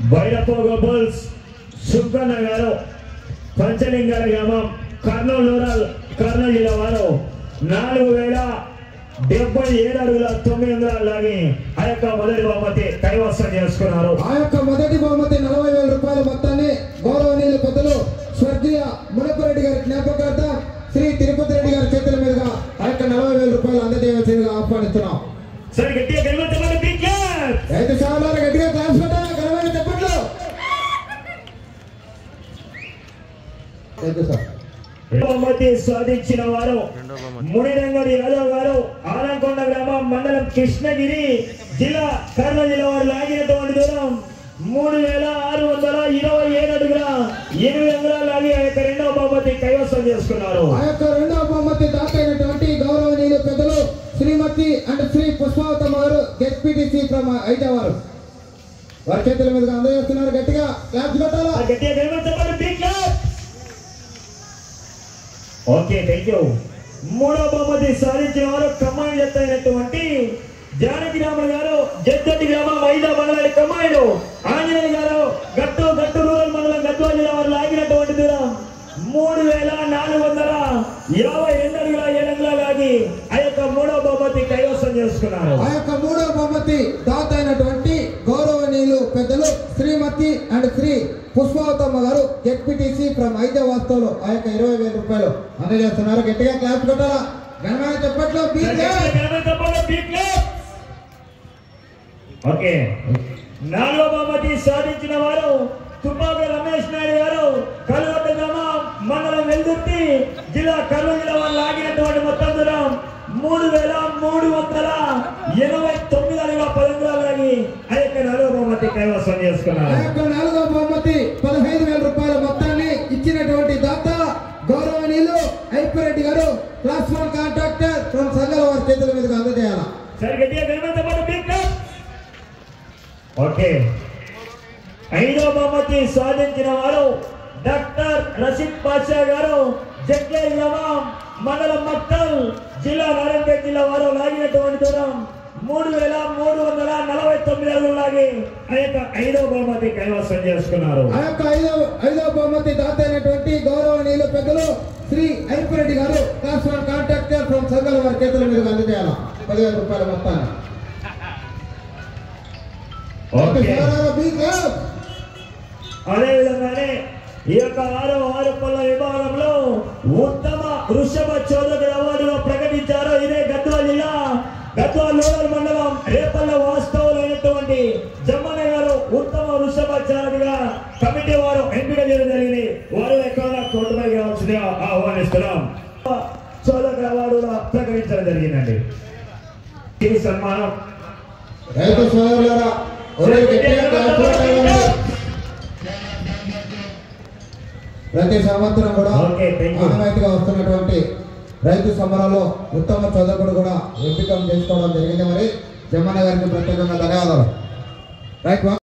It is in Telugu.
బైరపోగ బుల్స్ సుబ్బన్న గారు పంచలింగాల గ్రామం కర్నూలు రూరల్ కర్నూలు జిల్లా వారు నాలుగు వేల డెబ్బై ఏడు అడుగుల తొమ్మిది వందల లాగి ఆ యొక్క మొదటి బహుమతి కైవసం చేసుకున్నారు ఆ యొక్క మొదటి బహుమతి నలభై వేల రూపాయల మొత్తాన్ని గౌరవనీయులు పెద్దలు స్వర్గీయ మునపరెడ్డి గారి జ్ఞాపకార్థ శ్రీ తిరుపతి రెడ్డి గారి చేతుల మీదుగా ఆ యొక్క నలభై వేల రూపాయలు అందజేయవలసిందిగా ఆహ్వానిస్తున్నాం సరే గట్టిగా గెలవచ్చమని big clap. రైతు సోదరులు గట్టిగా క్లాస్ పెట్టాలా ఘనమైన చెప్పట్లు థ్యాంక్ యూ సార్ బహుమతి సాధించిన వారు మునిరంగడి యాదవ్ గారు ఆలంకొండ గ్రామం మండలం కృష్ణగిరి జిల్లా కర్నూలు జిల్లా వారు లాగినటువంటి దూరం మూడు వేల ఆరు వందల ఇరవై ఏడు అడుగుల ఎనిమిది అంగుళాలు లాగి ఆ యొక్క రెండవ బహుమతి కైవసం చేసుకున్నారు ఆ యొక్క రెండవ బహుమతి దాత అయినటువంటి గౌరవనీయులు పెద్దలు శ్రీమతి అండ్ శ్రీ పుష్పావతమ్మ గారు జెడ్పీటీసీ ఫ్రమ్ ఐదవారు వారి చేతుల మీదుగా అందజేస్తున్నారు గట్టిగా క్లాప్స్ కొట్టాలా ఆ గట్టిగా గెలవచ్చమని big clap. Okay thank you మూడో బహుమతి సాధించిన వారు కమ్మాయి జత అయినటువంటి జానకి రాములు గారు జద్దటి గ్రామం ఐదో మండలం కమ్మాయిలు ఆంజనేయ గారు గట్టు గట్టు రూరల్ మండలం గద్వాల జిల్లా వారు లాగినటువంటి దూరం మూడు వేల నాలుగు వందల యాభై రెండు అడుగుల ఏడు అంగుళాలు లాగి ఆ యొక్క మూడో బహుమతి కైవసం చేసుకున్నారు ఆ యొక్క మూడవ బహుమతి దాత అయినటువంటి గౌరవనీయులు పెద్దలు శ్రీమతి అండ్ శ్రీ పుష్పావతమ్మ గారు జెడ్పీటీసీ ఫ్రమ్ ఐదో వాస్తవులు ఆ యొక్క ఇరవై వేల రూపాయలు అందజేస్తున్నారు గట్టిగా క్లాప్స్ కొట్టాలా ఘనమైన చెప్పట్లో ఓకే నాలుగో బహుమతి సాధించిన వారు తుపాక రమేష్ నాయుడు గారు కలువట్ట గ్రామం మండలం వెల్దుర్తి జిల్లా కర్నూలు జిల్లా వాళ్ళు లాగినటువంటి మొత్తం దూరం మూడు వేల మూడు వందల ఎనభై తొమ్మిది అడుగుల పదంగులు లాగి ఆ యొక్క నాలుగో బహుమతి కైవసం ఆ చేసుకున్నారు యొక్క నాలుగో బహుమతి పదహైదు వేల రూపాయల మొత్తాన్ని ఇచ్చినటువంటి దాత గౌరవనీయులు ఐపిరెడ్డి గారు క్లాస్ వన్ కాంట్రాక్టర్ ఫ్రమ్ సంఘాల వారి చేతుల మీదుగా అందజేయాలా సరే గట్టిగా గణపతి బిగ్ క్లాప్. ఓకే ఐదో బహుమతి సాధించిన వారు డాక్టర్ రషీద్ పాషా గారు జగ్లే గ్రామం మండలం మక్తల్ జిల్లా నారాయణపేట జిల్లా వారు లాగినటువంటి దూరం మూడు వేల మూడు వందల నలభై తొమ్మిది అడుగులు లాగి ఆ యొక్క ఐదో బహుమతి కైవసం చేసుకున్నారు ఆ యొక్క ఐదో ఐదో బహుమతి దాత అయినటువంటి గౌరవనీయులు పెద్దలు శ్రీ ఐపిరెడ్డి గారు క్లాస్ వన్ కాంట్రాక్టర్ ఫ్రమ్ సంఘాల వారి చేతుల మీదుగా అందజేయాలా పదివేల రూపాయల మొత్తాన్ని ఓకే Big clap. అదే విధంగానే ఈ యొక్క ఆరో ఆరు పళ్ళ విభాగంలో ఉత్తమ వృషభ చోదకుడు అవార్డుగా ప్రకటించారు ఇదే గద్వాల జిల్లా గద్వాల రూరల్ మండలం రేపల్ల వాస్తవులైనటువంటి జమ్మన్న గారు ఉత్తమ వృషభ చారకుడిగా కమిటీ వారు ఎంపిక చేయడం జరిగింది వారు ఎక్కువగా కోర్టుపై కావాల్సిందిగా ఆహ్వానిస్తున్నాం చోదకుడు అవార్డుగా ప్రకటించడం జరిగిందండి ఈ సన్మానం రైతు సోదరులారా ఒరే గట్టిగా clap కొట్టాలి. ప్రతి సంవత్సరం కూడా Okay, thank you. ఆనవాయితీగా వస్తున్నటువంటి రైతు సమరంలో ఉత్తమ చదువుకుడు కూడా ఎంపిక చేసుకోవడం జరిగింది మరి జమ్మన్న గారికి ప్రత్యేకంగా ధన్యవాదాలు రైట్